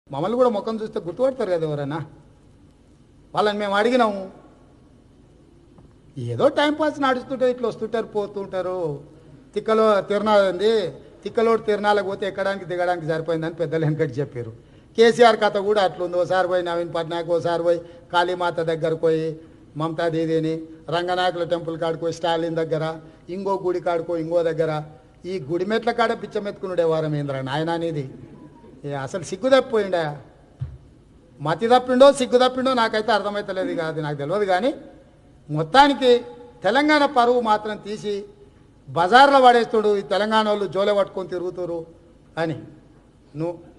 మమ్మల్ని కూడా ముఖం చూస్తే గుర్తుపడతారు కదా ఎవరైనా వాళ్ళని మేము అడిగినాము ఏదో టైంపాస్ నడుస్తుంటే ఇట్లా వస్తుంటారు పోతుంటారు తిక్కలో తిరణాలు ఉంది తిక్కలోడు తిరణాలకు పోతే ఎక్కడానికి దిగడానికి సరిపోయిందని పెద్దలు వెనకటి చెప్పారు కేసీఆర్ కథ కూడా అట్లుంది ఓసారి పోయి నవీన్ పట్నాయక్ ఓసారి పోయి కాళీమాత దగ్గరకు పోయి మమతా దీదీని రంగనాయకుల టెంపుల్ కాడికి పోయి స్టాలిన్ దగ్గర ఇంకో గుడి కాడుకో ఇంకో దగ్గర ఈ గుడి మెట్ల కాడ పిచ్చమెత్తుకునుడే వారం ఏంద్రా నాయన అనేది ఏ అసలు సిగ్గు తప్పిపోయిండా మతి తప్పిండో సిగ్గు తప్పిండో నాకైతే అర్థమవుతలేదు కాదు నాకు తెలియదు కానీ మొత్తానికి తెలంగాణ పరువు మాత్రం తీసి బజార్లో పడేస్తుడు ఈ తెలంగాణ వాళ్ళు జోలె పట్టుకొని తిరుగుతురు అని నువ్వు